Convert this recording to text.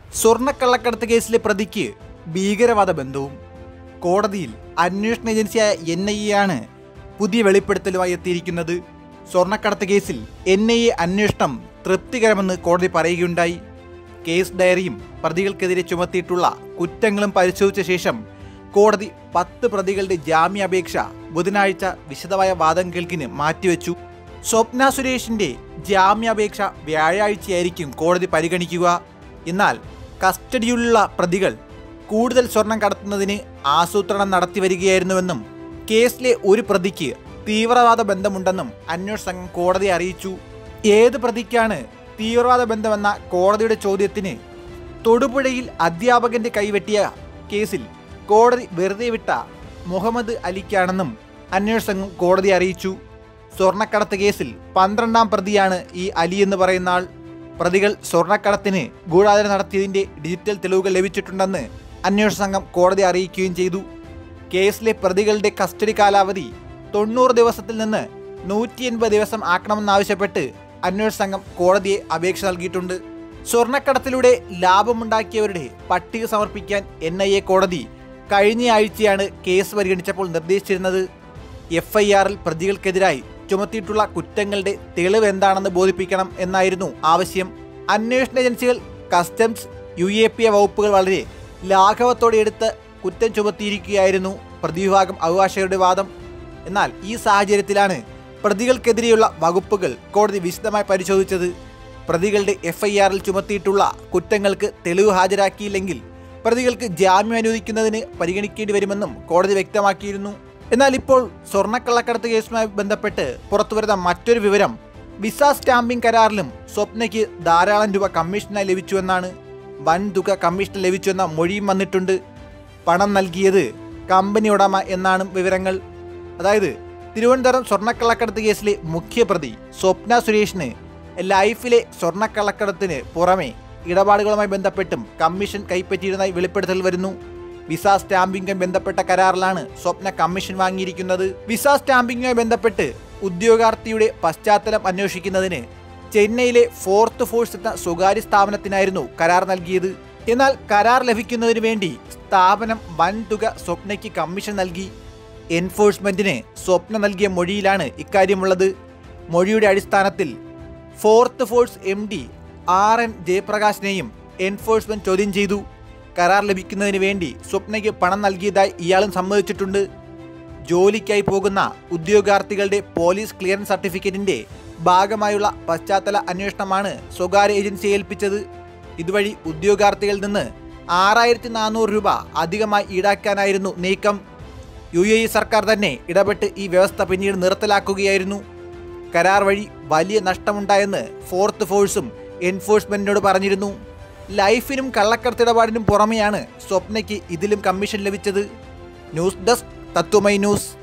സ്വർണ്ണക്കള്ളക്കടത്ത് കേസിലെ പ്രതിക്ക് ഭീകരവാദ ബന്ധവും കോടതിയിൽ അന്വേഷണ ഏജൻസിയായ എൻ ഐ എ ആണ് പുതിയ വെളിപ്പെടുത്തലുമായി എത്തിയിരിക്കുന്നത് സ്വർണ്ണക്കടത്ത് കേസിൽ എൻ ഐ എ അന്വേഷണം തൃപ്തികരമെന്ന് കോടതി പറയുകയുണ്ടായി കേസ് ഡയറിയും പ്രതികൾക്കെതിരെ ചുമത്തിയിട്ടുള്ള കുറ്റങ്ങളും പരിശോധിച്ച ശേഷം കോടതി പത്ത് പ്രതികളുടെ ജാമ്യാപേക്ഷ ബുധനാഴ്ച വിശദമായ വാദം കേൾക്കിന് മാറ്റിവെച്ചു സ്വപ്ന സുരേഷിന്റെ ജാമ്യാപേക്ഷ വ്യാഴാഴ്ചയായിരിക്കും കോടതി പരിഗണിക്കുക എന്നാൽ കസ്റ്റഡിയിലുള്ള പ്രതികൾ കൂടുതൽ സ്വർണം കടത്തുന്നതിന് ആസൂത്രണം നടത്തി വരികയായിരുന്നുവെന്നും കേസിലെ ഒരു പ്രതിക്ക് തീവ്രവാദ ബന്ധമുണ്ടെന്നും അന്വേഷണ സംഘം കോടതിയെ അറിയിച്ചു ഏത് പ്രതിക്കാണ് തീവ്രവാദ ബന്ധമെന്ന കോടതിയുടെ ചോദ്യത്തിന് തൊടുപുഴയിൽ അധ്യാപകന്റെ കൈവെട്ടിയ കേസിൽ കോടതി വെറുതെ വിട്ട മുഹമ്മദ് അലിക്കാണെന്നും അന്വേഷണ സംഘം കോടതിയെ അറിയിച്ചു സ്വർണ്ണക്കടത്ത് കേസിൽ പന്ത്രണ്ടാം പ്രതിയാണ് ഈ അലി എന്ന് പറയുന്ന ആൾ പ്രതികൾ സ്വർണ്ണക്കടത്തിന് ഗൂഢാലോചന നടത്തിയതിന്റെ ഡിജിറ്റൽ തെളിവുകൾ ലഭിച്ചിട്ടുണ്ടെന്ന് അന്വേഷണ സംഘം കോടതി അറിയിക്കുകയും ചെയ്തു കേസിലെ പ്രതികളുടെ കസ്റ്റഡി കാലാവധി തൊണ്ണൂറ് ദിവസത്തിൽ നിന്ന് നൂറ്റി എൺപത് ദിവസം ആക്കണമെന്നാവശ്യപ്പെട്ട് അന്വേഷണ സംഘം കോടതിയെ അപേക്ഷ നൽകിയിട്ടുണ്ട് സ്വർണ്ണക്കടത്തിലൂടെ ലാഭമുണ്ടാക്കിയവരുടെ പട്ടിക സമർപ്പിക്കാൻ എൻ ഐ എ കോടതി കഴിഞ്ഞ ആഴ്ചയാണ് കേസ് പരിഗണിച്ചപ്പോൾ നിർദ്ദേശിച്ചിരുന്നത് എഫ് ഐ ആറിൽ പ്രതികൾക്കെതിരായി ചുമത്തിയിട്ടുള്ള കുറ്റങ്ങളുടെ തെളിവ് എന്താണെന്ന് ബോധിപ്പിക്കണം എന്നായിരുന്നു ആവശ്യം അന്വേഷണ ഏജൻസികൾ customs U A P A വകുപ്പുകൾ വളരെ ലാഘവത്തോടെ എടുത്ത് കുറ്റം ചുമത്തിയിരിക്കുകയായിരുന്നു പ്രതിവിഭാഗം അഭിഭാഷകരുടെ വാദം എന്നാൽ ഈ സാഹചര്യത്തിലാണ് പ്രതികൾക്കെതിരെയുള്ള വകുപ്പുകൾ കോടതി വിശദമായി പരിശോധിച്ചത് പ്രതികളുടെ എഫ് ഐ ആറിൽ ചുമത്തിയിട്ടുള്ള കുറ്റങ്ങൾക്ക് തെളിവ് ഹാജരാക്കിയില്ലെങ്കിൽ പ്രതികൾക്ക് ജാമ്യം അനുവദിക്കുന്നതിന് പരിഗണിക്കേണ്ടി വരുമെന്നും കോടതി വ്യക്തമാക്കിയിരുന്നു എന്നാൽ ഇപ്പോൾ സ്വർണ്ണക്കള്ളക്കടത്ത് കേസുമായി ബന്ധപ്പെട്ട് പുറത്തുവരുന്ന മറ്റൊരു വിവരം വിസ സ്റ്റാമ്പിംഗ് കരാറിലും സ്വപ്നയ്ക്ക് ധാരാളം രൂപ കമ്മീഷനായി ലഭിച്ചുവെന്നാണ് വൻ തുക കമ്മീഷൻ ലഭിച്ചുവെന്ന മൊഴിയും വന്നിട്ടുണ്ട് പണം നൽകിയത് കമ്പനി ഉടമ എന്നാണ് വിവരങ്ങൾ അതായത് തിരുവനന്തപുരം സ്വർണ്ണക്കള്ളക്കടത്ത് കേസിലെ മുഖ്യപ്രതി സ്വപ്ന സുരേഷിന് ലൈഫിലെ സ്വർണ്ണക്കള്ളക്കടത്തിന് പുറമെ ഇടപാടുകളുമായി ബന്ധപ്പെട്ടും കമ്മീഷൻ കൈപ്പറ്റിയിരുന്നതായി വെളിപ്പെടുത്തൽ വരുന്നു വിസ സ്റ്റാമ്പിംഗുമായി ബന്ധപ്പെട്ട കരാറിലാണ് സ്വപ്ന കമ്മീഷൻ വാങ്ങിയിരിക്കുന്നത് വിസ സ്റ്റാമ്പിംഗുമായി ബന്ധപ്പെട്ട് ഉദ്യോഗാർത്ഥിയുടെ പശ്ചാത്തലം അന്വേഷിക്കുന്നതിന് ചെന്നൈയിലെ ഫോർത്ത് ഫോഴ്സ് എന്ന സ്വകാര്യ സ്ഥാപനത്തിനായിരുന്നു കരാർ നൽകിയത് എന്നാൽ കരാർ ലഭിക്കുന്നതിന് വേണ്ടി സ്ഥാപനം വൻ തുക സ്വപ്നയ്ക്ക് കമ്മീഷൻ നൽകി എൻഫോഴ്സ്മെന്റിന് സ്വപ്ന നൽകിയ മൊഴിയിലാണ് ഇക്കാര്യമുള്ളത് മൊഴിയുടെ അടിസ്ഥാനത്തിൽ fourth force M D R N ജയപ്രകാശിനെയും എൻഫോഴ്സ്മെന്റ് ചോദ്യം ചെയ്തു കരാർ ലഭിക്കുന്നതിന് വേണ്ടി സ്വപ്നയ്ക്ക് പണം നൽകിയതായി ഇയാളും സമ്മതിച്ചിട്ടുണ്ട് ജോലിക്കായി പോകുന്ന ഉദ്യോഗാർത്ഥികളുടെ പോലീസ് ക്ലിയറൻസ് സർട്ടിഫിക്കറ്റിന്റെ ഭാഗമായുള്ള പശ്ചാത്തല അന്വേഷണമാണ് സ്വകാര്യ ഏജൻസിയെ ഏൽപ്പിച്ചത് ഇതുവഴി ഉദ്യോഗാർത്ഥികളിൽ നിന്ന് ആറായിരത്തി നാനൂറ് രൂപ അധികമായി ഈടാക്കാനായിരുന്നു നീക്കം യു എ ഇ സർക്കാർ തന്നെ ഇടപെട്ട് ഈ വ്യവസ്ഥ പിന്നീട് നിർത്തലാക്കുകയായിരുന്നു കരാർ വഴി വലിയ നഷ്ടമുണ്ടായെന്ന് ഫോർത്ത് ഫോഴ്സും എൻഫോഴ്സ്മെന്റിനോട് പറഞ്ഞിരുന്നു ലൈഫിനും കള്ളക്കടത്തിടപാടിനും പുറമെയാണ് സ്വപ്നയ്ക്ക് ഇതിലും കമ്മീഷൻ ലഭിച്ചത് ന്യൂസ് ഡെസ്ക് തത്വമൈ ന്യൂസ്